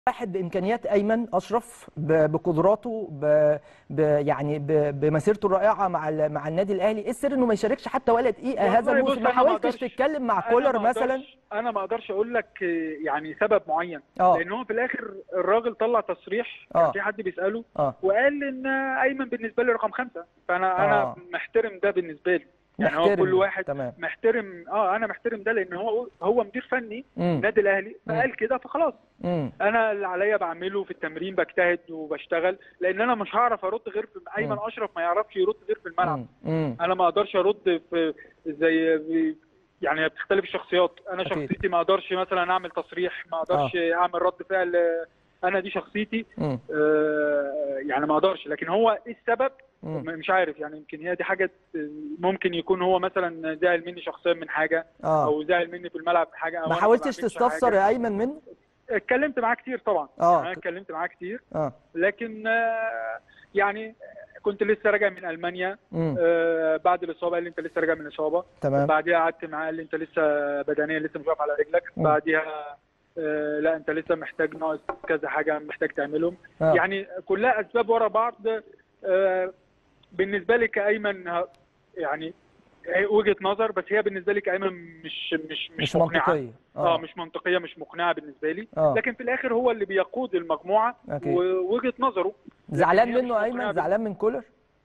واحد بامكانيات ايمن اشرف ب- بقدراته ب... ب... يعني ب... بمسيرته الرائعه مع ال... مع النادي الاهلي ايه السر انه ما يشاركش حتى ولا دقيقه والله هذا بص، الموسم ما أنا ما حاولتش أقدرش- تتكلم مع أنا كولر ما مثلا أقدرش- انا ما اقدرش اقول لك آه، يعني سبب معين اه لان هو في الاخر الراجل طلع تصريح آه. كان في حد بيساله اه وقال ان ايمن بالنسبه لي رقم خمسه فانا آه. انا محترم ده بالنسبه لي يعني هو محترم كل واحد تمام محترم اه انا محترم ده لان هو هو مدير فني مم. النادي الاهلي فقال كده فخلاص مم. انا اللي عليا بعمله في التمرين بجتهد وبشتغل لان انا مش هعرف ارد غير في ايمن مم. اشرف ما يعرفش يرد غير في الملعب مم. مم. انا ما اقدرش ارد في زي يعني بتختلف الشخصيات انا أكيد. شخصيتي ما اقدرش مثلا اعمل تصريح ما اقدرش اعمل رد فعل انا دي شخصيتي مم. آه، يعني ما اقدرش لكن هو ايه السبب مم. مش عارف يعني يمكن هي دي حاجه ممكن يكون هو مثلا زعل مني شخصيا من حاجه اه او زعل مني في الملعب في حاجه أو ما أنا حاولتش بعملش تستفسر حاجة. يا ايمن منه اتكلمت معاه كتير طبعا آه. يعني انا اتكلمت معاه كتير اه لكن آه، يعني كنت لسه راجع من المانيا مم. آه، بعد الاصابه قال لي انت لسه راجع من الاصابه تمام بعديها قعدت معاه قال لي انت لسه بدنيا لسه مش واقف على رجلك مم. بعديها آه، لا انت لسه محتاج ناقص كذا حاجه محتاج تعملهم آه. يعني كلها اسباب ورا بعض آه، بالنسبه لي كايمن ه- يعني هي وجهه نظر بس هي بالنسبه لي كايمن مش مش مش, مش مقنعه منطقيه اه مش منطقيه مش مقنعه بالنسبه لي اه لكن في الاخر هو اللي بيقود المجموعه أكيد. ووجهه نظره زعلان هي مش منه مقنعة ايمن بال- زعلان من كولر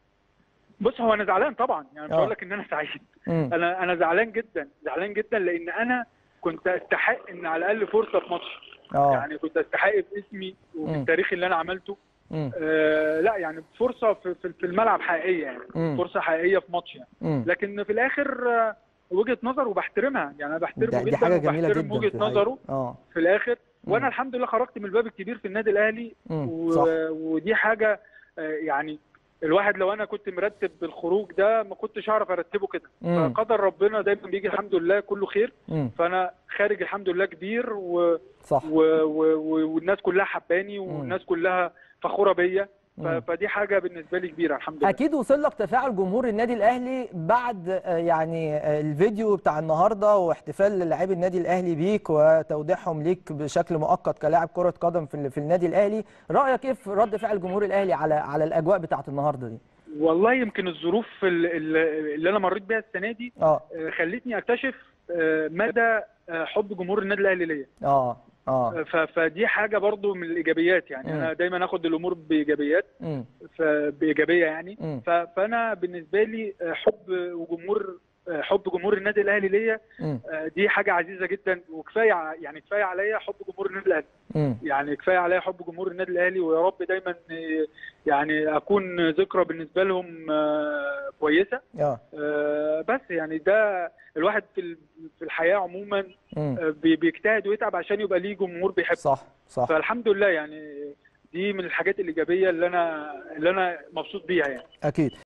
بص هو انا زعلان طبعا يعني مش آه. هقول لك ان انا سعيد مم. انا انا زعلان جدا زعلان جدا لان انا كنت استحق ان على الاقل فرصه في ماتش اه يعني كنت استحق باسمي مم. وبالتاريخ اللي انا عملته مم. آه لا يعني فرصه في, في, في الملعب حقيقيه يعني مم. فرصه حقيقيه في ماتش يعني مم. لكن في الاخر آه، وجهه نظر وبحترمها يعني انا بحترمه ده- جدا دي حاجه جميله وبحترم جدا وجهه في الحقيقة. نظره اه في الاخر مم. وانا الحمد لله خرجت من الباب الكبير في النادي الاهلي مم. و... صح ودي حاجه آه، يعني الواحد لو انا كنت مرتب بالخروج ده ما كنتش هعرف ارتبه كده مم. فقدر ربنا دايما بيجي الحمد لله كله خير مم. فانا خارج الحمد لله كبير و... صح و... و... و... والناس كلها حباني والناس كلها فخوره بيا ف... مم. فدي حاجه بالنسبه لي كبيره الحمد لله اكيد وصل لك تفاعل جمهور النادي الاهلي بعد آه، يعني آه، الفيديو بتاع النهارده واحتفال لاعبي النادي الاهلي بيك وتوديعهم ليك بشكل مؤقت كلاعب كره قدم في ال- في النادي الاهلي رايك ايه في رد فعل جمهور الاهلي على على الاجواء بتاعه النهارده دي والله يمكن الظروف ال- ال- اللي انا مريت بيها السنه دي اه آه، خلتني اكتشف آه، مدى آه، حب جمهور النادي الاهلي ليا اه اه ف- فدي حاجه برضو من الايجابيات يعني مم. انا دايما اخد الامور بايجابيات امم ف- بايجابيه يعني امم ف- فانا بالنسبه لي آه، حب وجمهور آه، حب جمهور النادي الاهلي ليا امم آه، دي حاجه عزيزه جدا وكفايه ع- يعني كفايه عليا حب جمهور النادي الاهلي امم يعني كفايه عليا حب جمهور النادي الاهلي ويا رب دايما آه، يعني اكون ذكرى بالنسبه لهم آه، كويسه اه آه، بس يعني ده الواحد في ال- في الحياه عموما امم آه، بي- بيجتهد ويتعب عشان يبقى ليه جمهور بيحبه صح صح فالحمد لله يعني دي من الحاجات الايجابيه اللي انا اللي انا مبسوط بيها يعني اكيد